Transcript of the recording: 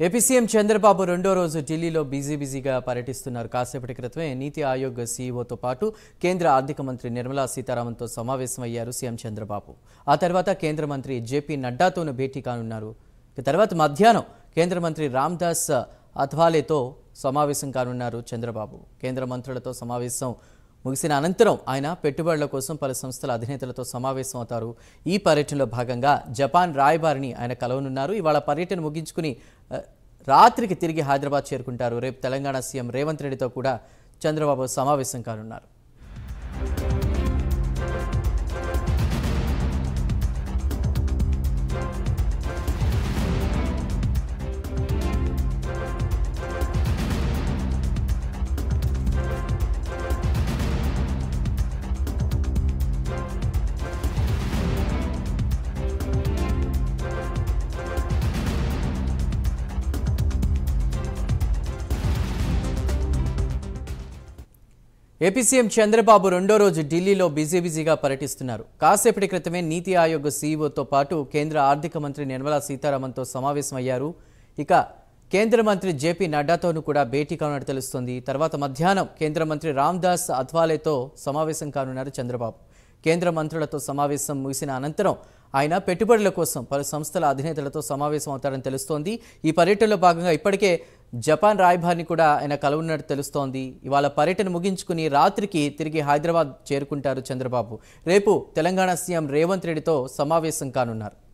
AP CM Chandrababu రెండో రోజు ఢిల్లీలో బిజీ బిజీగా పర్యటిస్తున్నారు కాసేపటి క్రితమే నీతి ఆయోగ్ సీఈఓతో పాటు కేంద్ర ఆర్థిక మంత్రి నిర్మలా సీతారామన్తో సమావేశమయ్యారు సీఎం చంద్రబాబు ఆ తర్వాత కేంద్ర మంత్రి జేపీ నడ్డాతోనూ భేటీ కానున్నారు ఇక తర్వాత మధ్యాహ్నం కేంద్ర మంత్రి రామ్దాస్ అథవాలేతో సమావేశం కానున్నారు చంద్రబాబు కేంద్ర మంత్రులతో సమావేశం ముగిసిన అనంతరం ఆయన పెట్టుబడుల కోసం పలు సంస్థల అధినేతలతో సమావేశం అవుతారు ఈ పర్యటనలో భాగంగా జపాన్ రాయబారిని ఆయన కలవనున్నారు ఇవాళ పర్యటన ముగించుకుని ఆ, రాత్రికి తిరిగి హైదరాబాద్ చేరుకుంటారు రేపు తెలంగాణ సీఎం రేవంత్ రెడ్డితో కూడా చంద్రబాబు సమావేశం కానున్నారు ఏపీ సీఎం చంద్రబాబు రెండో రోజు ఢిల్లీలో బిజీ బిజీగా పర్యటిస్తున్నారు కాసేపటి క్రితమే నీతి ఆయోగ్ సీఈఓతో పాటు కేంద్ర ఆర్థిక మంత్రి నిర్మలా సీతారామన్తో సమావేశమయ్యారు ఇక కేంద్ర మంత్రి జేపీ నడ్డాతోనూ కూడా భేటీ కానున్నట్టు తెలుస్తోంది తర్వాత మధ్యాహ్నం కేంద్ర మంత్రి రామ్దాస్ అథ్వాలేతో సమావేశం కానున్నారు చంద్రబాబు కేంద్ర మంత్రులతో సమావేశం ముగిసిన అనంతరం ఆయన పెట్టుబడుల కోసం పలు సంస్థల అధినేతలతో సమావేశం అవుతారని తెలుస్తోంది ఈ పర్యటనలో భాగంగా ఇప్పటికే జపాన్ రాయబారిని కూడా ఆయన కలవనున్నట్టు తెలుస్తోంది ఇవాళ పర్యటన ముగించుకుని రాత్రికి తిరిగి హైదరాబాద్ చేరుకుంటారు చంద్రబాబు రేపు తెలంగాణ సీఎం రేవంత్ రెడ్డితో సమావేశం కానున్నారు